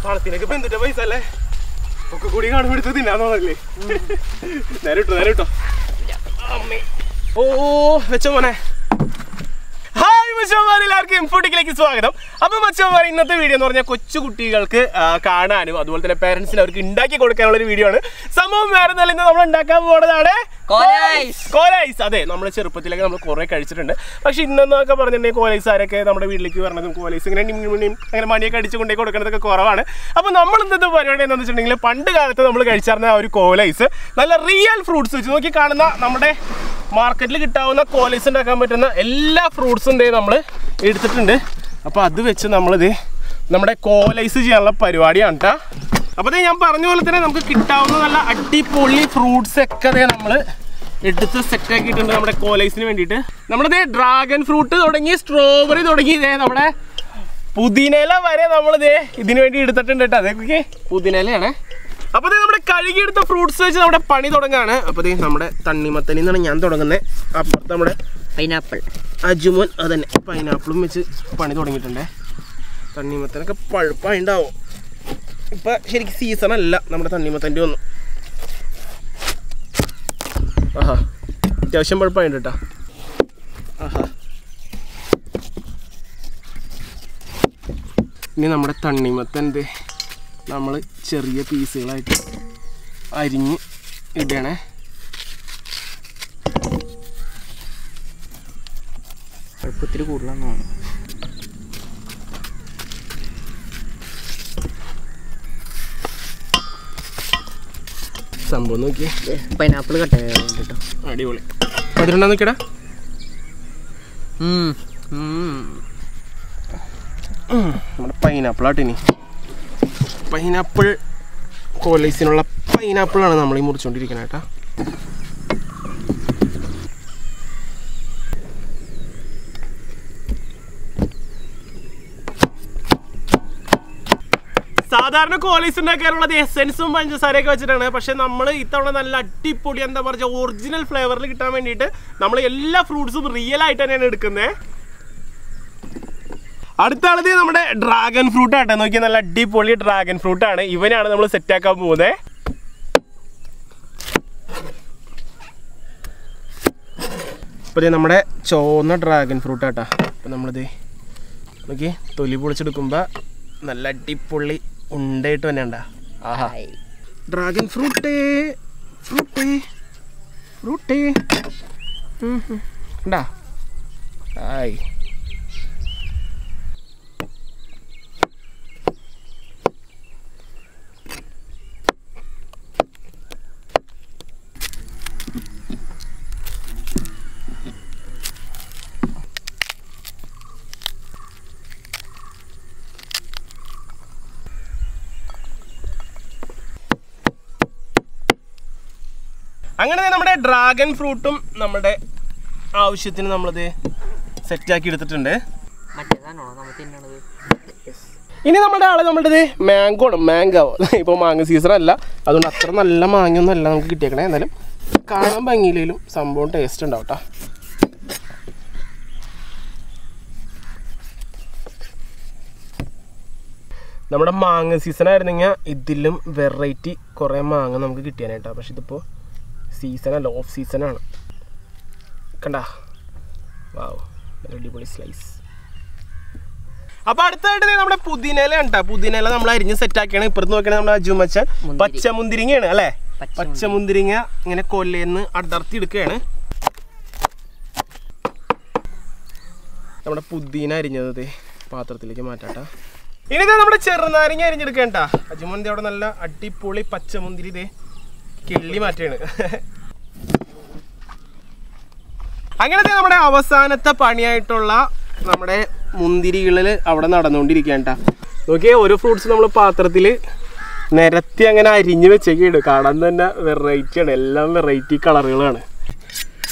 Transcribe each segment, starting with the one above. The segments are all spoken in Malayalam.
പണത്തിനൊക്കെ ഇപ്പൊ എന്തിന്റെ പൈസ അല്ലേ ഒക്കെ കൂടി കാണുമ്പോൾ എടുത്ത് തിന്നാന്നോന്നല്ലേ നേരെ ഇട്ടോ നേരെ ഇട്ടോ അമ്മേ ഓ വെച്ച മോനെ ഹായ് മച്ചന്മാർ എല്ലാവർക്കും ഫുഡിലേക്ക് സ്വാഗതം അപ്പൊ മച്ചന്മാർ ഇന്നത്തെ വീഡിയോ എന്ന് പറഞ്ഞാൽ കൊച്ചു കുട്ടികൾക്ക് ആ, കാണാനും അതുപോലെ തന്നെ പേരൻസിന് അവർക്ക് ഉണ്ടാക്കി കൊടുക്കാനുള്ള ഒരു വീഡിയോ ആണ് സംഭവം വേറെ നല്ല ഇന്ന് നമ്മൾ ഉണ്ടാക്കാൻ പോകുന്നതാണ് കോലൈസ്. കോലൈസ് അതെ നമ്മൾ ചെറുപ്പത്തിലൊക്കെ നമ്മൾ കുറെ കഴിച്ചിട്ടുണ്ട് പക്ഷെ ഇന്നെന്നൊക്കെ പറഞ്ഞിട്ടുണ്ടെങ്കിൽ കോലൈസ് ആരൊക്കെ നമ്മുടെ വീട്ടിലേക്ക് വരണതും കോലൈസ് ഇങ്ങനെ നിം നിം നിം അങ്ങനെ മണിയൊക്കെ അടിച്ചു കൊണ്ടേ കൊടുക്കുന്നതൊക്കെ കുറവാണ് അപ്പൊ നമ്മൾ ഇന്നത്തെ പരിപാടി എന്താണെന്ന് വെച്ചിട്ടുണ്ടെങ്കിൽ പണ്ട് കാലത്ത് നമ്മൾ കഴിച്ചിരുന്ന ആ ഒരു കോലൈസ് നല്ല റിയൽ ഫ്രൂട്ട്സ് വെച്ച് നോക്കി കാണുന്ന നമ്മുടെ മാർക്കറ്റിൽ കിട്ടാവുന്ന കോലൈസ് ഉണ്ടാക്കാൻ പറ്റുന്ന എല്ലാ ഫ്രൂട്ട്സും ദേ നമ്മൾ എടുത്തിട്ടുണ്ട് അപ്പോൾ അത് വെച്ച് നമ്മളിത് നമ്മുടെ കോലൈസ് ചെയ്യാനുള്ള പരിപാടിയാണ് കേട്ടോ അപ്പോൾ ദേ ഞാൻ പറഞ്ഞ പോലെ തന്നെ നമുക്ക് കിട്ടാവുന്ന നല്ല അടിപൊളി ഫ്രൂട്ട്സ് ഒക്കെ ദേ നമ്മൾ എടുത്ത് സെറ്റ് ആക്കിയിട്ടുണ്ട് നമ്മുടെ കോലൈസിന് വേണ്ടിയിട്ട് നമ്മുടെ ഡ്രാഗൺ ഫ്രൂട്ട് തുടങ്ങി സ്ട്രോബെറി തുടങ്ങി ഇതേ നമ്മുടെ പുതിനയില വരെ നമ്മൾ ഇതേ ഇതിനു വേണ്ടി എടുത്തിട്ടുണ്ട് കേട്ടോ അതൊക്കെ പുതിനയിലയാണ് അപ്പൊ ദേ നമ്മുടെ കഴുകിയെടുത്ത ഫ്രൂട്ട്സ് വെച്ച് നമ്മുടെ പണി തുടങ്ങാണ് അപ്പൊ ദേ നമ്മുടെ തണ്ണിമത്തനി എന്നാണ് ഞാൻ തുടങ്ങുന്നത് അപ്പുറത്ത് നമ്മുടെ പൈനാപ്പിൾ അജുമോൻ അതന്നെ പൈനാപ്പിളും വെച്ച് പണി തുടങ്ങിയിട്ടുണ്ടേ തണ്ണിമത്തനൊക്കെ പഴുപ്പായിണ്ടാവും ഇപ്പൊ ശരിക്കും സീസൺ അല്ല നമ്മുടെ തണ്ണിമത്തൻ്റെ ഒന്നും ആഹാ അത്യാവശ്യം പഴുപ്പായിട്ടുണ്ട് കേട്ടോ ആഹാ ഇനി നമ്മുടെ തണ്ണിമത്തൻ ദേ നമ്മൾ ചെറിയ പീസുകളായിട്ട് അരിഞ്ഞ് ഇടണേ കുഴപ്പത്തിൽ കൂടുതലാന്ന് തോന്നുന്നു സംഭവം നോക്കിയേ പൈനാപ്പിൾ കട്ട് കേട്ടോ അടിപൊളി പതിനെണ്ണ നോക്കിയടാ നമ്മുടെ പൈനാപ്പിൾ ആട്ടോ ഇനി പൈനാപ്പിൾ കോലൈസിനുള്ള പൈനാപ്പിളാണ് നമ്മൾ ഈ മുറിച്ചുകൊണ്ടിരിക്കുന്നത് കേട്ടോ സാധാരണ കോലൈസ് ഉണ്ടാക്കാറുള്ളത് എസെൻസും പഞ്ചസാരയൊക്കെ വെച്ചിട്ടാണ് പക്ഷെ നമ്മൾ ഇത്തവണ നല്ല അടിപൊളി എന്താ പറയുക ഒറിജിനൽ ഫ്ലേവറിൽ കിട്ടാൻ വേണ്ടിയിട്ട് നമ്മൾ എല്ലാ ഫ്രൂട്ട്സും റിയൽ ആയിട്ട് തന്നെയാണ് എടുക്കുന്നത് അടുത്ത ആളത് നമ്മുടെ ഡ്രാഗൺ ഫ്രൂട്ട് ആട്ടെ നോക്കിയാൽ നല്ല അടിപൊളി ഡ്രാഗൺ ഫ്രൂട്ട് ആണ് ഇവനാണ് നമ്മൾ സെറ്റ് ആക്കാൻ പോകുന്നത് ഇപ്പോൾ നമ്മുടെ ചുവന്ന ഡ്രാഗൺ ഫ്രൂട്ട് ആട്ടാ അപ്പോൾ നമ്മളിത് നോക്കി തൊലി പൊളിച്ചെടുക്കുമ്പോൾ നല്ല അടിപൊളി ഉണ്ടായിട്ട് തന്നെ ഉണ്ടാ ആഹാ ഡ്രാഗൺ ഫ്രൂട്ട് ഫ്രൂട്ട് ഫ്രൂട്ട് ഉണ്ടാ ആയി അങ്ങനെ നമ്മുടെ ഡ്രാഗൺ ഫ്രൂട്ടും നമ്മുടെ ആവശ്യത്തിന് നമ്മളത് സെറ്റാക്കി എടുത്തിട്ടുണ്ട് മറ്റേതാണോ നമ്മൾ തിന്നണത് ഇനി നമ്മുടെ ആള് നമ്മുടേത് മാംഗോ ആണ് മാംഗോ ഇപ്പോൾ മാങ്ങ സീസൺ അല്ല അതുകൊണ്ട് അത്ര നല്ല മാങ്ങയൊന്നും അല്ല നമുക്ക് കിട്ടിയേക്കണേ എന്നാലും കാണാൻ ഭംഗിയില്ലെങ്കിലും സംഭവം ടേസ്റ്റ് ഉണ്ടാവും കേട്ടോ നമ്മുടെ മാങ്ങ സീസൺ ആയിരുന്നെങ്കിൽ ഇതിലും വെറൈറ്റി കുറേ മാങ്ങ നമുക്ക് കിട്ടിയാനായിട്ടാണ് പക്ഷെ ഇതിപ്പോൾ സീസൺ അല്ല ഓഫ് സീസണാണ് കണ്ടാ വാവ് നല്ല അടിപൊളി സ്ലൈസ് അപ്പൊ അടുത്തായിട്ട് ദേ നമ്മുടെ പുതിനയില കണ്ടാ പുതിനയില നമ്മൾ അരിഞ്ഞ് സെറ്റ് ആക്കിയാണ് ഇപ്പുറത്ത് നോക്കണേ നമ്മുടെ അജുമച്ചൻ മുന്തിരി. പച്ച മുന്തിരിങ്ങയാണ് അല്ലേ പച്ച പച്ച മുന്തിരിങ്ങ ഇങ്ങനെ കൊല്ലേന്ന് അടർത്തി എടുക്കുകയാണ് നമ്മുടെ പുതിന അരിഞ്ഞത് ദേ പാത്രത്തിലേക്ക് മാറ്റാട്ടാ ഇനി ദേ നമ്മുടെ ചെറുനാരങ്ങ അരിഞ്ഞെടുക്കണ്ട അജുമന്തി അവിടെ നല്ല അടിപൊളി പച്ചമുന്തിരി ഇതേ കിള്ളി മാറ്റാണ് അങ്ങനത്തെ നമ്മുടെ അവസാനത്തെ പണിയായിട്ടുള്ള നമ്മുടെ മുന്തിരികളിൽ അവിടെ നടന്നുകൊണ്ടിരിക്കുകയാണ് ട്ടാ. നോക്കിയേ ഓരോ ഫ്രൂട്ട്സ് നമ്മൾ പാത്രത്തിൽ നിരത്തി അങ്ങനെ അരിഞ്ഞ് വെച്ചേക്കാണ് കാണാൻ തന്നെ വെറൈറ്റി ആണ് എല്ലാം വെറൈറ്റി കളറുകളാണ്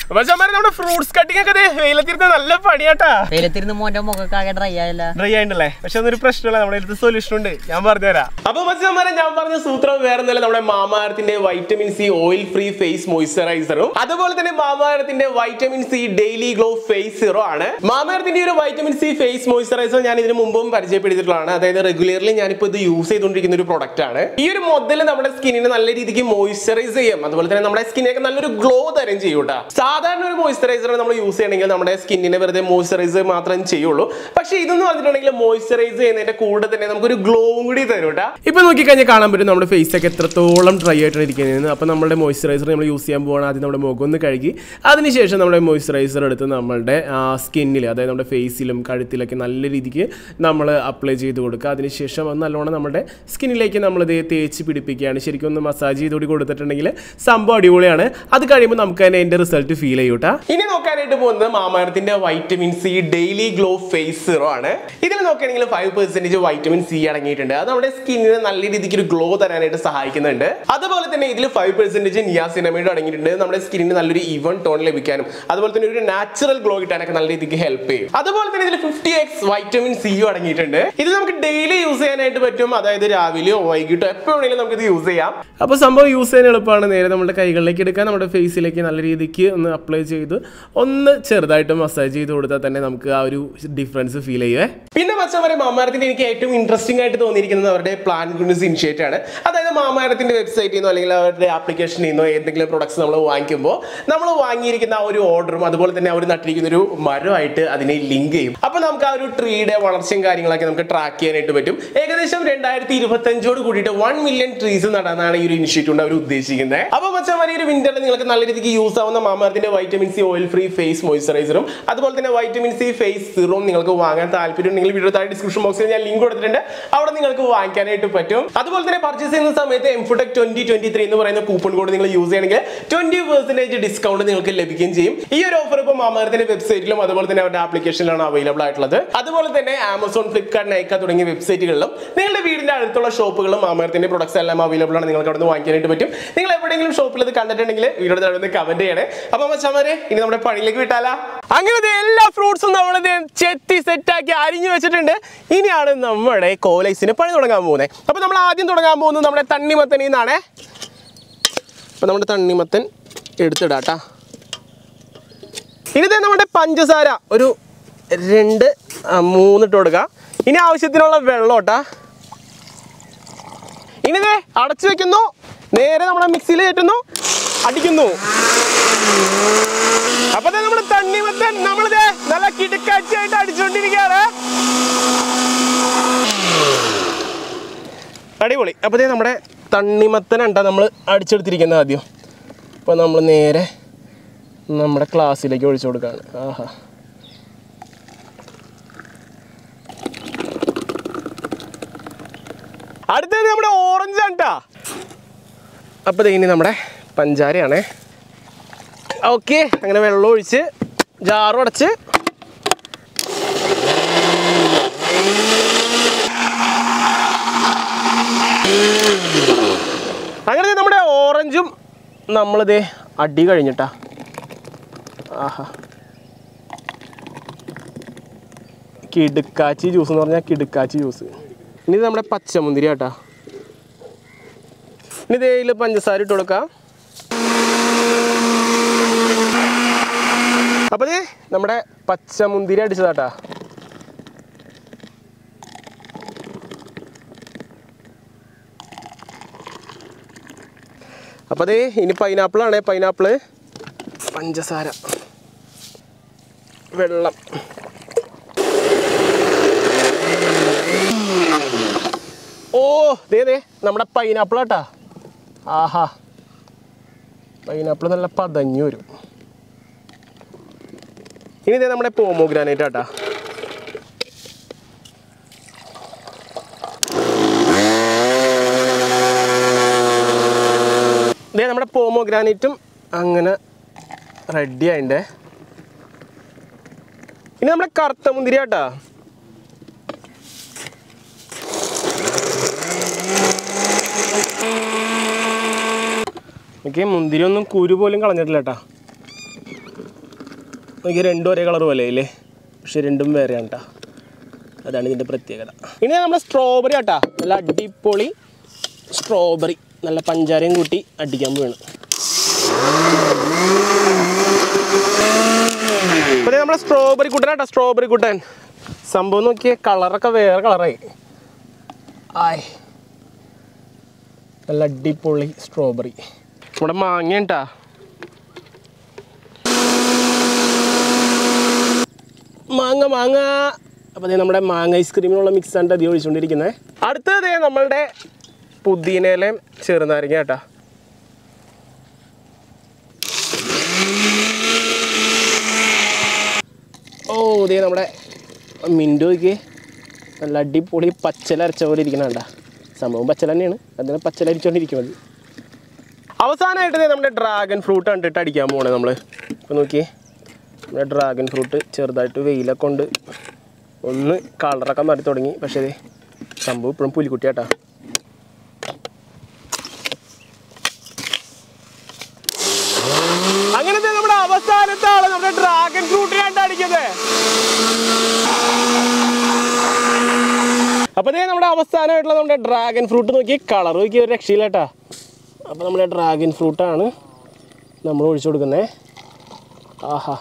മച്ചാമാരെ നമ്മുടെ ഫ്രൂട്ട്സ് കട്ടിംഗ് ഒക്കെ ദേ വെയിലത്തിരുന്ന് നല്ല പണിയാട്ടാ വെയിലത്തിരുന്ന് മോന്റെ മുഖമൊക്കെ ആകെ ഡ്രൈ ആയല്ല ഡ്രൈ ആയിട്ടല്ലേ പക്ഷെ അതൊരു പ്രശ്നമില്ല നമ്മുടെ അടുത്ത് സൊല്യൂഷൻ ഉണ്ട് ഞാൻ പറഞ്ഞുതരാം അപ്പൊ മച്ചാമാരെ ഞാൻ പറഞ്ഞ സൂത്രം വേറെ ഒന്നുമല്ല നമ്മുടെ മാമാരത്തിന്റെ vitamin C oil free face മോയ്സ്ചറൈസറും അതുപോലെ തന്നെ മാമാരത്തിന്റെ vitamin C daily glow face serum ആണ് മാമാരത്തിന്റെ ഈ ഒരു വൈറ്റമിൻ സി ഫേസ് മോയ്സ്ചറൈസർ ഞാൻ ഇതിനു മുമ്പും പരിചയപ്പെടുത്തിയിട്ടുള്ളതാണ് അതായത് റെഗുലർലി ഞാനിപ്പോൾ ഇത് യൂസ് ചെയ്തുകൊണ്ടിരിക്കുന്ന ഒരു പ്രൊഡക്റ്റ് ആണ് ഈ ഒരു മുതൽ നമ്മുടെ സ്കിന്നിനെ നല്ല രീതിക്ക് മോയ്സ്ചറൈസ് ചെയ്യും അതുപോലെ തന്നെ നമ്മുടെ സ്കിന്നൊക്കെ നല്ലൊരു ഗ്ലോ തരും ചെയ്യും കേട്ടോ സാധാരണ ഒരു മോയ്സ്ചറൈസർ നമ്മൾ യൂസ് ചെയ്യണമെങ്കിൽ നമ്മുടെ സ്കിന്നിനെ വെറുതെ മോയ്സ്ചറൈസ് മാത്രം ചെയ്യുള്ളൂ പക്ഷേ ഇതെന്ന് പറഞ്ഞിട്ടുണ്ടെങ്കിൽ മോയ്സ്ചറൈസ് ചെയ്യുന്നതിന്റെ കൂടെ തന്നെ നമുക്കൊരു ഗ്ലോവും കൂടി തരും കേട്ടോ ഇപ്പൊ നോക്കിക്കഴിഞ്ഞാൽ കാണാൻ പറ്റും നമ്മുടെ ഫേസ് ഒക്കെ എത്രത്തോളം ഡ്രൈ ആയിട്ടാണ് ഇരിക്കുന്നത് അപ്പൊ നമ്മുടെ മോയ്സ്ചറൈസർ നമ്മൾ യൂസ് ചെയ്യാൻ പോകണം ആദ്യം നമ്മുടെ മുഖം ഒന്ന് കഴുകി അതിനുശേഷം നമ്മുടെ മോയ്സ്ചറൈസർ എടുത്ത് നമ്മളുടെ സ്കിന്നിൽ അതായത് നമ്മുടെ ഫേസിലും കഴുത്തിലൊക്കെ നല്ല രീതിക്ക് നമ്മൾ അപ്ലൈ ചെയ്ത് കൊടുക്കുക അതിനുശേഷം അത് നല്ലോണം നമ്മുടെ സ്കിന്നിലേക്ക് നമ്മളിത് തേച്ച് പിടിപ്പിക്കുകയാണ് ശരിക്കും ഒന്ന് മസാജ് ചെയ്തുകൂടി കൊടുത്തിട്ടുണ്ടെങ്കിൽ സംഭവം അടിപൊളിയാണ് അത് കഴിയുമ്പോൾ നമുക്ക് തന്നെ അതിന്റെ റിസൾട്ട് ഫീൽ ചെയ്യൂട്ടാ ഇനി നോക്കാനായിട്ട് പോകുന്നത് മാമാരത്തിന്റെ vitamin C daily glow face serum ആണ് ഇതിൽ നോക്കുകയാണെങ്കിൽ ഫൈവ് പെർസെന്റേജ് വൈറ്റമിൻ സി അടങ്ങിയിട്ടുണ്ട് അത് നമ്മുടെ സ്കിന്നിന് നല്ല രീതിക്ക് ഒരു ഗ്ലോ തരാനായിട്ട് സഹായിക്കുന്നുണ്ട് അതുപോലെ തന്നെ ഇതിൽ ഫൈവ് പെർസെന്റേജ് നിയാസിനമൈഡ് അടങ്ങിയിട്ടുണ്ട് നമ്മുടെ സ്കിന്നിന് നല്ലൊരു ഈവൺ ടോൺ ലഭിക്കാനും അതുപോലെ തന്നെ ഒരു നാച്ചുറൽ ഗ്ലോ കിട്ടാനൊക്കെ നല്ല രീതിക്ക് ഹെൽപ്പ് ചെയ്യും അതുപോലെ തന്നെ ഇതിൽ ഫിഫ്റ്റി എക്സ് വൈറ്റമിൻ സിയും അടങ്ങിയിട്ടുണ്ട് ഇത് നമുക്ക് ഡെയിലി യൂസ് ചെയ്യാനായിട്ട് പറ്റും അതായത് രാവിലെയോ വൈകിട്ടോ എപ്പോൾ വേണമെങ്കിലും നമുക്ക് ഇത് യൂസ് ചെയ്യാം അപ്പോൾ സംഭവം യൂസ് ചെയ്യാൻ എളുപ്പമാണ് നേരെ നമ്മുടെ കൈകളിലേക്ക് എടുക്കാൻ നമ്മുടെ ഫേസിലേക്ക് നല്ല രീതിക്ക് ഒന്ന് അപ്ലൈ ചെയ്ത് ഒന്ന് ചെറുതായിട്ട് മസാജ് ചെയ്ത് കൊടുത്താൽ തന്നെ നമുക്ക് ആ ഒരു ഡിഫറൻസ് ഫീൽ ചെയ്യുവേ പിന്നെ മച്ചവരെ മാമാരത്തിന്റെ എനിക്ക് ഏറ്റവും ഇൻട്രസ്റ്റിംഗ് ആയിട്ട് തോന്നിയിരിക്കുന്നത് അവരുടെ പ്ലാൻ ഗുഡ്നസ് ഇനിഷ്യേറ്റ് ആണ് അതായത് മാമാരത്തിന്റെ വെബ്സൈറ്റിൽ നിന്നോ അല്ലെങ്കിൽ അവരുടെ ആപ്ലിക്കേഷനിൽ നിന്നോ ഏതെങ്കിലും പ്രൊഡക്ട്സ് നമ്മൾ വാങ്ങിക്കുമ്പോൾ നമ്മൾ വാങ്ങിയിരിക്കുന്ന ആ ഒരു ഓർഡറും അതുപോലെ തന്നെ അവർ നട്ടിരിക്കുന്ന ഒരു മരമായിട്ട് അതിനെ ലിങ്ക് ചെയ്യും അപ്പൊ നമുക്ക് ആ ഒരു ട്രീയുടെ വളർച്ചയും കാര്യങ്ങളൊക്കെ നമുക്ക് ട്രാക്ക് ചെയ്യാനായിട്ട് പറ്റും ഏകദേശം രണ്ടായിരത്തി ഇരുപത്തി അഞ്ചോട് കൂടിയിട്ട് വൺ മില്യൺ ട്രീസ് നടാനാണ് ഈ ഒരു ഇനിഷ്യേറ്റീവ് കൊണ്ട് അവർ ഉദ്ദേശിക്കുന്നത് അപ്പൊ മച്ചമാരി ഒരു വിന്ററിൽ നിങ്ങൾക്ക് നല്ല രീതിക്ക് യൂസ് ആവുന്ന മാമാരത്തിന്റെ vitamin C oil free face മോയ്സ്ചറൈസറും അതുപോലെ തന്നെ വൈറ്റമിൻ സി ഫേസ് സീറോം നിങ്ങൾക്ക് വാങ്ങാൻ താല്പര്യം നിങ്ങൾ വീഡിയോ താഴെ ഡിസ്ക്രിപ്ഷൻ ബോക്സിൽ ഞാൻ ലിങ്ക് കൊടുത്തിട്ടുണ്ട് അവിടെ നിങ്ങൾക്ക് വാങ്ങിക്കാനായിട്ട് പറ്റും അതുപോലെ തന്നെ പർച്ചേസ് ചെയ്യുന്ന സമയത്ത് എംഫുടെക് ട്വന്റി ട്വന്റി ത്രീ എന്ന് പറയുന്ന കൂപ്പൺ കോഡ് നിങ്ങൾ യൂസ് ചെയ്യണമെങ്കിൽ ട്വന്റി പെർസെന്റേജ് ഡിസ്കൗണ്ട് നിങ്ങൾക്ക് ലഭിക്കുകയും ചെയ്യും ഈ ഒരു ഓഫർ ഇപ്പോൾ മാമാരത്തിന്റെ വെബ്സൈറ്റിലും അതുപോലെ തന്നെ അവരുടെ ആപ്ലിക്കേഷനിലാണ് അവൈലബിൾ ആയിട്ടുള്ളത് അതുപോലെ തന്നെ ആമസോൺ ഫ്ലിപ്കാർട്ട് നൈക്ക തുടങ്ങിയ വെബ്സൈറ്റുകളിലും നിങ്ങളുടെ വീടിന്റെ അടുത്തുള്ള ഷോപ്പുകളും മാമാരത്തിന്റെ പ്രൊഡക്ട്സ് എല്ലാം അവൈലബിൾ ആണ് നിങ്ങൾക്ക് അവിടെ നിന്ന് വാങ്ങിക്കാനായിട്ട് പറ്റും നിങ്ങൾ എവിടെയെങ്കിലും ഷോപ്പിൽ ഇത് കണ്ടിട്ടുണ്ടെങ്കിൽ വീഡിയോ താഴെ കമന്റ് ചെയ്യണേ അപ്പൊ മച്ചാമാരെ ഇനി നമ്മുടെ പണിയിലേക്ക് വിട്ടാലാ അങ്ങനെ ദേ എല്ലാ ഫ്രൂട്ട്സും നമ്മളിത് ചെത്തി സെറ്റാക്കി അരിഞ്ഞു വെച്ചിട്ടുണ്ട് ഇനിയാണ് നമ്മുടെ കോലൈസിന് പണി തുടങ്ങാൻ പോകുന്നത് അപ്പൊ നമ്മൾ ആദ്യം തുടങ്ങാൻ പോകുന്നത് നമ്മുടെ തണ്ണിമത്തനിൽ നിന്നാണേ അപ്പൊ നമ്മുടെ തണ്ണിമത്തൻ എടുത്തിടാട്ടാ ഇനി ദേ നമ്മുടെ പഞ്ചസാര ഒരു രണ്ട് ആ, മൂന്ന് ഇട്ട് കൊടുക്കുക ഇനി ആവശ്യത്തിനുള്ള വെള്ളം കേട്ടാ ഇനി ദേ അടച്ചു വെക്കുന്നു നേരെ നമ്മുടെ മിക്സിയിൽ കയറ്റുന്നു അടിക്കുന്നു അപ്പൊ ദേ നമ്മുടെ തണ്ണിമത്തൻ നമ്മളിത് നല്ല കിടുക്കാച്ചിയായിട്ട് അടിച്ചുകൊണ്ടിരിക്കുകയാണ് അടിപൊളി അപ്പോൾ ദേ നമ്മുടെ തണ്ണിമത്തനുണ്ട നമ്മൾ അടിച്ചെടുത്തിരിക്കുന്നത് ആദ്യം അപ്പോൾ നമ്മൾ നേരെ നമ്മുടെ ക്ലാസ്സിലേക്ക് ഒഴിച്ചു കൊടുക്കുകയാണ് ആഹാ അടുത്തത് നമ്മുടെ ഓറഞ്ച് ആണ് കേട്ടോ അപ്പോൾ ദേ ഇനി നമ്മുടെ പഞ്ചാരയാണേ ഓക്കെ അങ്ങനെ വെള്ളം ഒഴിച്ച് ജാറും അടച്ച് അങ്ങനെ ദേ നമ്മുടെ ഓറഞ്ചും നമ്മളിതേ അടി കഴിഞ്ഞിട്ടാ ആഹാ കിടുക്കാച്ചി ജ്യൂസ് എന്ന് പറഞ്ഞാൽ കിടുക്കാച്ചി ജ്യൂസ് ഇനി ഇത് നമ്മുടെ പച്ചമുന്തിരി ആട്ടാ ഇനി ഇതേയിൽ പഞ്ചസാര ഇട്ട് കൊടുക്കാം അപ്പൊ ദേ നമ്മുടെ പച്ചമുന്തിരി അടിച്ചതാട്ടാ അപ്പൊ ദേ ഇനി പൈനാപ്പിൾ ആണ് പൈനാപ്പിള് പഞ്ചസാര വെള്ളം ഓ ദേ ദേ നമ്മുടെ പൈനാപ്പിൾ ആട്ടാ ആഹാ പൈനാപ്പിൾ നല്ല പതഞ്ഞു വരും ഇനി ഇതേ നമ്മുടെ പോമോഗ്രാനൈറ്റ് ആട്ടാ ദേ നമ്മുടെ പോമോഗ്രാനൈറ്റും അങ്ങനെ റെഡി ആയിണ്ടേ ഇനി നമ്മുടെ കറുത്ത മുന്തിരി ആട്ടാ എനിക്ക് മുന്തിരി ഒന്നും കുരു പോലും കളഞ്ഞിട്ടില്ല കേട്ടാ നോക്കി രണ്ടും ഒരേ കളർ പോലെ ഇല്ലേ പക്ഷെ രണ്ടും വേറെയാണ് കേട്ടോ അതാണ് ഇതിൻ്റെ പ്രത്യേകത ഇനി നമ്മുടെ സ്ട്രോബെറി ആട്ടാ നല്ല അടിപൊളി സ്ട്രോബെറി നല്ല പഞ്ചാരയും കൂട്ടി അടിക്കാൻ പോവാണ് അപ്പോൾ നമ്മുടെ സ്ട്രോബെറി കുട്ടൻ ആട്ടാ സ്ട്രോബെറി കുട്ടൻ സംഭവം നോക്കിയേ കളറൊക്കെ വേറെ കളറായി ആയ് നല്ല അടിപൊളി സ്ട്രോബെറി നമ്മുടെ മാങ്ങ ഉണ്ടാ മാങ്ങ മാങ്ങ അപ്പോൾ ദേ നമ്മുടെ മാങ്ങ ഐസ്ക്രീമിനുള്ള മിക്സ് ആണ് അധികം ഒഴിച്ചുകൊണ്ടിരിക്കുന്നത് അടുത്തത് ദേ നമ്മളുടെ പുതിനയിലേം ചെറുനാരങ്ങ കേട്ടാ ഓ ദേ നമ്മുടെ മിൻറ്റു നോക്കി നല്ല അടിപൊളി പച്ചല അരച്ച പോലെ ഇരിക്കണ കണ്ടാ സംഭവം പച്ചല തന്നെയാണ് അതിനെ പച്ചല അരിച്ചുകൊണ്ടിരിക്കുന്നത് അവസാനമായിട്ട് ദേ നമ്മുടെ ഡ്രാഗൺ ഫ്രൂട്ട് കണ്ടിട്ട് അടിക്കാൻ പോകണേ നമ്മൾ ഇപ്പോൾ നോക്കിയേ നമ്മുടെ ഡ്രാഗൺ ഫ്രൂട്ട് ചെറുതായിട്ട് വെയിലൊക്കെ കൊണ്ട് ഒന്ന് കളറൊക്കെ മാറി തുടങ്ങി പക്ഷേ ദേ സംഭവം ഇപ്പോഴും പുലിക്കുട്ടിയാട്ടാ അങ്ങനത്തെ നമ്മുടെ അവസാനത്തെ ആള് നമ്മുടെ ഡ്രാഗൺ ഫ്രൂട്ടിനായിട്ട് അടിക്കുന്നത് അപ്പൊ ദേ നമ്മുടെ അവസാനമായിട്ടുള്ള നമ്മുടെ ഡ്രാഗൺ ഫ്രൂട്ട് നോക്കി കളർ നോക്കി ഒരു രക്ഷയില്ലാട്ടാ അപ്പോൾ നമ്മുടെ ഡ്രാഗൺ ഫ്രൂട്ടാണ് നമ്മൾ ഒഴിച്ചു കൊടുക്കുന്നത് ആഹാ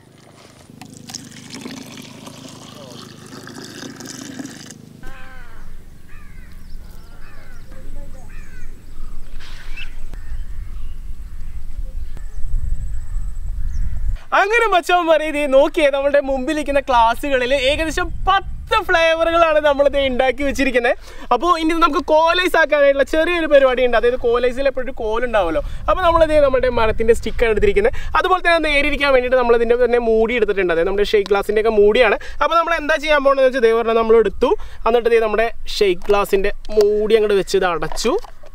അങ്ങനെ മച്ചവൻ പറയത് നോക്കിയേ നമ്മുടെ മുമ്പിലിരിക്കുന്ന ക്ലാസ്സുകളിൽ ഏകദേശം പത്ത് ഫ്ലേവറുകളാണ് നമ്മളിത് ഉണ്ടാക്കി വെച്ചിരിക്കുന്നത് അപ്പോൾ ഇനി ഇത് നമുക്ക് കോലൈസ് ആക്കാനായിട്ടുള്ള ചെറിയൊരു പരിപാടി ഉണ്ട് അതായത് കോലൈസിൽ എപ്പോഴും കോലുണ്ടാവുമല്ലോ അപ്പോൾ നമ്മളിത് നമ്മുടെ മരത്തിൻ്റെ സ്റ്റിക്കാണ് എടുത്തിരിക്കുന്നത് അതുപോലെ തന്നെ നേരിരിക്കാൻ വേണ്ടിയിട്ട് നമ്മളിതിൻ്റെ തന്നെ മൂടി എടുത്തിട്ടുണ്ട് അതായത് നമ്മുടെ ഷെയ്ക്ക് ഗ്ലാസിൻ്റെ ഒക്കെ മൂടിയാണ് അപ്പോൾ നമ്മൾ എന്താ ചെയ്യാൻ പോകുന്നത് വെച്ചാൽ ഇതേ പറഞ്ഞാൽ നമ്മൾ എടുത്തു എന്നിട്ട് ദേ നമ്മുടെ ഷെയ്ക്ക് ഗ്ലാസിൻ്റെ മൂടി അങ്ങോട്ട് വെച്ച് ഇത് അടച്ചു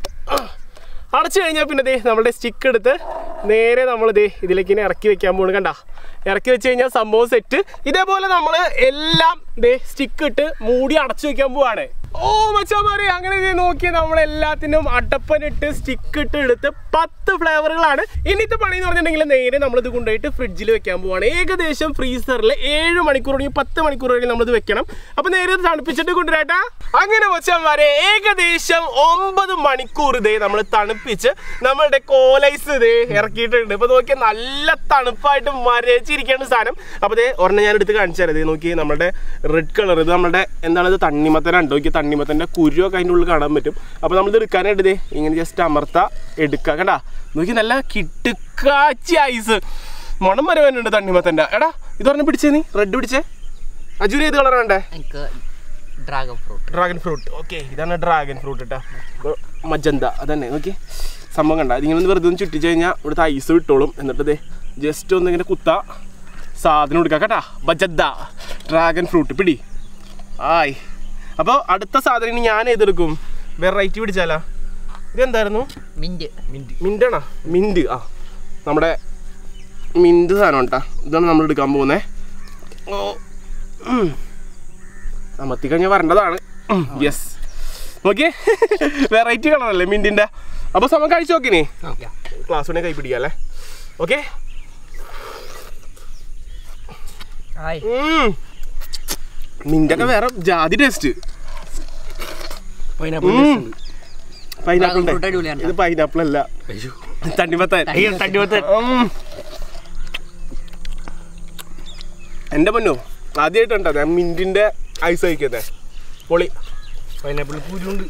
അടച്ചു കഴിഞ്ഞാൽ പിന്നെ ദേ നമ്മുടെ സ്റ്റിക്ക് എടുത്ത് നേരെ നമ്മൾ ദേ ഇതിലേക്ക് ഇനി ഇറക്കി വെക്കാൻ പോകുന്നു കണ്ട ഇറക്കി വെച്ച് കഴിഞ്ഞാൽ സംഭവം സെറ്റ് ഇതേപോലെ നമ്മൾ എല്ലാം ദേ സ്റ്റിക്ക് ഇട്ട് മൂടി അടച്ചു വെക്കാൻ പോവാണ് ഓ മച്ചാമാരെ അങ്ങനെ ദേ നോക്കി നമ്മൾ എല്ലാത്തിനും അടപ്പനിട്ട് സ്റ്റിക്ക് ഇട്ട് എടുത്ത് പത്ത് ഫ്ലേവറുകളാണ് ഇന്നത്തെ പണി എന്ന് പറഞ്ഞിട്ടുണ്ടെങ്കിൽ നേരെ നമ്മളിത് കൊണ്ടുപോയിട്ട് ഫ്രിഡ്ജിൽ വെക്കാൻ പോവാണ് ഏകദേശം ഫ്രീസറിൽ ഏഴ് മണിക്കൂർ തുടങ്ങി പത്ത് മണിക്കൂർ വരെ നമ്മളിത് വെക്കണം അപ്പൊ നേരെ ഇത് തണുപ്പിച്ചിട്ട് കൊണ്ടുവരാട്ടാ അങ്ങനെ മച്ചാമാരെ ഏകദേശം ഒമ്പത് മണിക്കൂർ ഇതേ നമ്മൾ തണുപ്പിച്ച് നമ്മളുടെ കോലൈസ് ഇതേ ഇറക്കിയിട്ടുണ്ട് ഇപ്പൊ നോക്കിയാൽ നല്ല തണുപ്പായിട്ട് മരച്ചിരിക്കേണ്ട സാധനം അപ്പൊ ഇതേ ഒരെണ്ണം ഞാൻ എടുത്ത് കാണിച്ചു തരാം ഇതേ നോക്കി നമ്മുടെ റെഡ് കളർ ഇത് നമ്മുടെ എന്താണ് ഇത് തണ്ണിമത്തനുണ്ട് നോക്കി തണ്ണിമത്തൻ്റെ കുരുവൊക്കെ അതിൻ്റെ ഉള്ളിൽ കാണാൻ പറ്റും അപ്പോൾ നമ്മളിത് എടുക്കാനായിട്ട് ഇതേ ഇങ്ങനെ ജസ്റ്റ് അമർത്ത എടുക്കുക കണ്ടാ നോക്കി നല്ല കിട്ടുക്കാച്ചി ഐസ് മണം വരവാനുണ്ട് തണ്ണിമത്തൻ്റെ എടാ ഇത് പറഞ്ഞ് പിടിച്ചേ നീ റെഡ് പിടിച്ചേ അജുരി ഏത് കളറാണ് വേണ്ടേ എനിക്ക് dragon fruit dragon fruit okay ഇതാണ് ഡ്രാഗൺ ഫ്രൂട്ട് കേട്ടോ മജന്ത അതന്നെ നോക്കി സംഭവം കണ്ട ഇതിങ്ങനെ ഒന്ന് വെറുതെ ഒന്ന് ചുറ്റിച്ച് കഴിഞ്ഞാൽ ഇവിടുത്തെ ഐസ് വിട്ടോളും എന്നിട്ട് ദേ ജസ്റ്റ് ഒന്ന് ഇങ്ങനെ കുത്ത സാധനം എടുക്കാം കേട്ടാ ബജദ്ദ ഡ്രാഗൺ ഫ്രൂട്ട് പിടി ആയ് അപ്പോൾ അടുത്ത സാധനം ഇനി ഞാൻ ഏതെടുക്കും വെറൈറ്റി പിടിച്ചാലാ ഇതെന്തായിരുന്നു മിന്റ് മിൻ്റാണോ മിൻറ്റ് ആ നമ്മുടെ മിൻറ്റ് സാധനം കേട്ടാ ഇതാണ് നമ്മൾ എടുക്കാൻ പോകുന്നത് ഓ ഉം. അമർത്തി കഴിഞ്ഞാൽ വരേണ്ടതാണ് യെസ് നോക്കിയേ വെറൈറ്റി കളറല്ലേ മിൻറ്റിൻ്റെ അപ്പോൾ സമയം കഴിച്ചു നോക്കിനേ ക്ലാസ് വേണേ കൈ പിടിക്കാം അല്ലേ ഓക്കെ ആയി മിൻ്റൊക്കെ വേറെ ജാതി taste pineapple pineapple Dragon fruit അടിപൊളിയാണ് ഇത് പൈനാപ്പിൾ അല്ല തണ്ണിമത്തൻ തണ്ണിമത്തൻ. ഉം. എൻ്റെ പൊന്നു ആദ്യമായിട്ടുണ്ടോ ഞാൻ മിൻറ്റിൻ്റെ ഐസ് കഴിക്കുന്നത് പൊളി പൈനാപ്പിൾ കുരുണ്ട്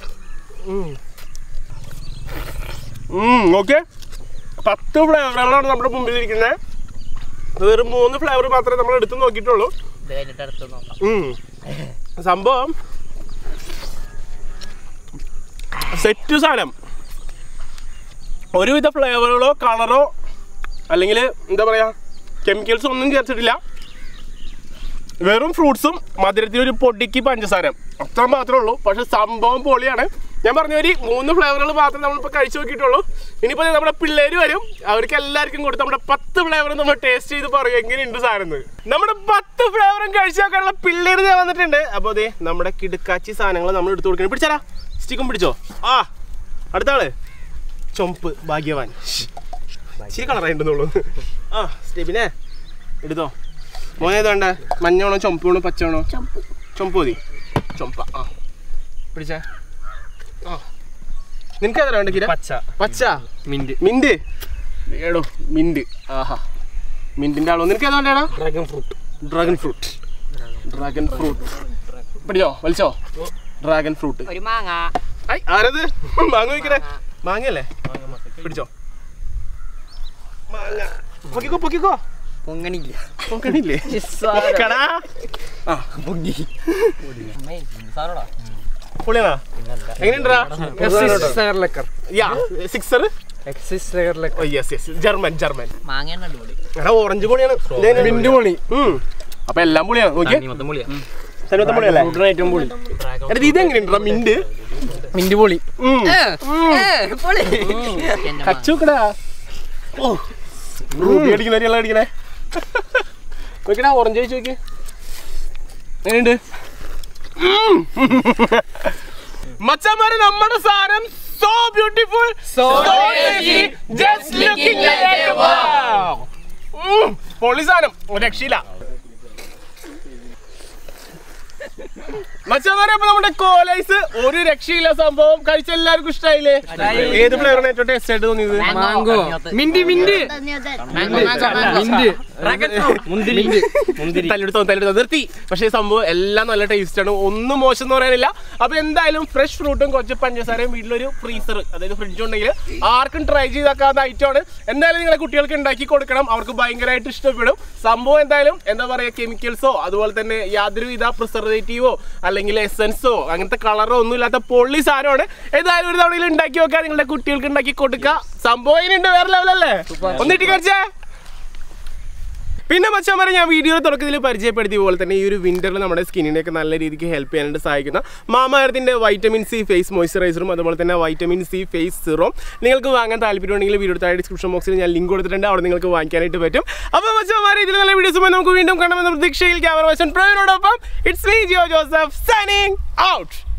ഓക്കെ പത്ത് ഫ്ലേവറുകളാണ് നമ്മുടെ മുമ്പിൽ ഇരിക്കുന്നത് വെറും മൂന്ന് ഫ്ലേവർ മാത്രമേ നമ്മൾ എടുത്ത് നോക്കിയിട്ടുള്ളൂ ഇത് കഴിഞ്ഞിട്ട് അടുത്ത് നോക്കാം ഉം. സംഭവം സെറ്റ് സാധനം ഒരുവിധ ഫ്ലേവറുകളോ കളറോ അല്ലെങ്കിൽ എന്താ പറയുക കെമിക്കൽസ് ഒന്നും ചേർത്തിട്ടില്ല വെറും ഫ്രൂട്ട്സും മധുരത്തിൽ ഒരു പൊടിക്ക് പഞ്ചസാര അത്ര മാത്രമേ ഉള്ളൂ പക്ഷെ സംഭവം പൊളിയാണ് ഞാൻ പറഞ്ഞ ഒരു മൂന്ന് ഫ്ലേവറുകൾ മാത്രമേ നമ്മളിപ്പോൾ കഴിച്ചു നോക്കിയിട്ടുള്ളൂ ഇനിയിപ്പോൾ നമ്മുടെ പിള്ളേർ വരും അവർക്ക് എല്ലാവർക്കും കൊടുത്ത് നമ്മുടെ പത്ത് ഫ്ലേവർ നമ്മൾ ടേസ്റ്റ് ചെയ്ത് പറയും എങ്ങനെയുണ്ട് സാധനം എന്ന്. നമ്മുടെ പത്ത് ഫ്ലേവറും കഴിച്ചു നോക്കാനുള്ള പിള്ളേർ ഞാൻ വന്നിട്ടുണ്ട് അപ്പോൾ അതെ നമ്മുടെ കിടുക്കാച്ചി സാധനങ്ങൾ നമ്മൾ എടുത്തു കൊടുക്കണം പിടിച്ചാലാ സ്റ്റിക്കും പിടിച്ചോ ആ അടുത്ത ആള് ചൊമ്പ് ഭാഗ്യവാൻ ഇച്ചിരി കളറായിട്ടുന്നുള്ളൂ ആ സ്റ്റെബിനെ എടുത്തോ മോനെ ഏത് വേണ്ട മഞ്ഞ വേണോ ചുമപ്പ് വേണോ പച്ച വേണോ ചുമപ്പ് മതി ചുമപ്പ ആ പിടിച്ചേ ആ നിനക്ക് ഏതാ വേണ്ട കിര പച്ച പച്ച മിന്റ് മിന്റ് ഏടോ മിന്റ് ആഹാ മിന്റിന്റെ ആളോ നിനക്ക് ഏതാ വേണ്ടേടാ dragon fruit dragon fruit dragon fruit പിടിച്ചോ വലിച്ചോ ഡ്രാഗൺ ഫ്രൂട്ട് ഒരു മാങ്ങ ഐ ആരത് മാങ്ങ വയ്ക്കണേ മാങ്ങയല്ലേ പിടിച്ചോ മാങ്ങ പൊക്കിക്കോ പൊക്കിക്കോ പൊങ്ങണില്ല പൊക്കണില്ലേ പൊക്കടാ ആ പൊളിയാണോ എങ്ങനെയുണ്ടാ യാ സിക്സർ എക്സിസ് ലെയറിലൊക്കെ oh yes yes German German മാങ്ങയാണ് അടിപൊളി എടാ ഓറഞ്ച് പൊളിയാണ് മിന്റ് പൊളി ഉം. അപ്പൊ എല്ലാം പൊളിയാണ് നോക്കിയേ തനിമത്തം പൊളിയല്ലേ ഏറ്റവും പൊളി എടാ ഇത് എങ്ങനെയുണ്ടാ മിന്റ് മിന്റ് പൊളി ഉം. എന്റെ കച്ചൂക്കടാ ഓ റൂബി അടിക്കണ എല്ലാം അടിക്കണേ നോക്കടാ ഓറഞ്ച് കഴിച്ചു നോക്കി എങ്ങനെയുണ്ട് മച്ചന്മാരെ നമ്മുടെ സാധനം so beautiful so just looking like പൊളി സാധനം ഒരു രക്ഷയില്ല മച്ചന്മാരെ അപ്പൊ നമ്മുടെ കോലൈസ് ഒരു രക്ഷയില്ല സംഭവം കഴിച്ച എല്ലാവർക്കും ഇഷ്ടമായില്ലേ ഏത് ഫ്ലേവറാണ് ഏറ്റവും ടേസ്റ്റ് ആയിട്ട് തോന്നിയത് മാംഗോ മിന്റ് മിന്റ് മിന്റ് മുന്തിരി മുന്തിരി തല്ലെടുത്തോ തല്ലെടുത്തോ നിർത്തി പക്ഷേ ഈ സംഭവം എല്ലാം നല്ല ടേസ്റ്റ് ആണ് ഒന്നും മോശം എന്ന് പറയാനില്ല അപ്പൊ എന്തായാലും ഫ്രഷ് ഫ്രൂട്ടും കുറച്ച് പഞ്ചസാരയും വീട്ടിലൊരു ഫ്രീസർ അതായത് ഫ്രിഡ്ജ് ഉണ്ടെങ്കിൽ ആർക്കും ട്രൈ ചെയ്താക്കാവുന്ന ഐറ്റമാണ് എന്തായാലും നിങ്ങളെ കുട്ടികൾക്ക് ഉണ്ടാക്കി കൊടുക്കണം അവർക്ക് ഭയങ്കരമായിട്ട് ഇഷ്ടപ്പെടും സംഭവം എന്തായാലും എന്താ പറയുക കെമിക്കൽസോ അതുപോലെ തന്നെ യാതൊരുവിധ പ്രിസർവേറ്റീവോ അല്ലെങ്കിൽ എസൻസോ അങ്ങനത്തെ കളറോ ഒന്നും ഇല്ലാത്ത പൊള്ളി സാധനമാണ് ഏതായാലും ഒരു തവണയിൽ ഉണ്ടാക്കി നോക്കുക നിങ്ങളുടെ കുട്ടികൾക്ക് ഉണ്ടാക്കി കൊടുക്കുക സംഭവം ഇതിനുണ്ട് വേറെ ലെവലല്ലേ ഒന്നിട്ട് കാണിച്ചേ പിന്നെ മച്ചാമാരെ ഞാൻ വീഡിയോ തുടക്കത്തിൽ പരിചയപ്പെടുത്തിയ പോലെ തന്നെ ഈ ഒരു വിന്ററിൽ നമ്മുടെ സ്കിന്നിനെയൊക്കെ നല്ല രീതിക്ക് ഹെൽപ്പ് ചെയ്യാനായിട്ട് സഹായിക്കുന്ന മാമാരത്തിൻ്റെ വൈറ്റമിൻ സി ഫേസ് മോയ്സ്ചറൈസറും അതുപോലെ തന്നെ വൈറ്റമിൻ സി ഫേസ് സിറോം നിങ്ങൾക്ക് വാങ്ങാൻ താല്പര്യമുണ്ടെങ്കിൽ വീഡിയോ താഴെ ഡിസ്ക്രിപ്ഷൻ ബോക്സിൽ ഞാൻ ലിങ്ക് കൊടുത്തിട്ടുണ്ട് അവിടെ നിങ്ങൾക്ക് വാങ്ങിക്കാനായിട്ട് പറ്റും അപ്പോൾ മച്ചാമാരെ ഇതിൽ നല്ല വീഡിയോസുമായി നമുക്ക് വീണ്ടും കാണാമെന്ന പ്രതീക്ഷയിൽ ക്യാമറ വശൻ പ്രവീണോടൊപ്പം it's me Jio Joseph signing out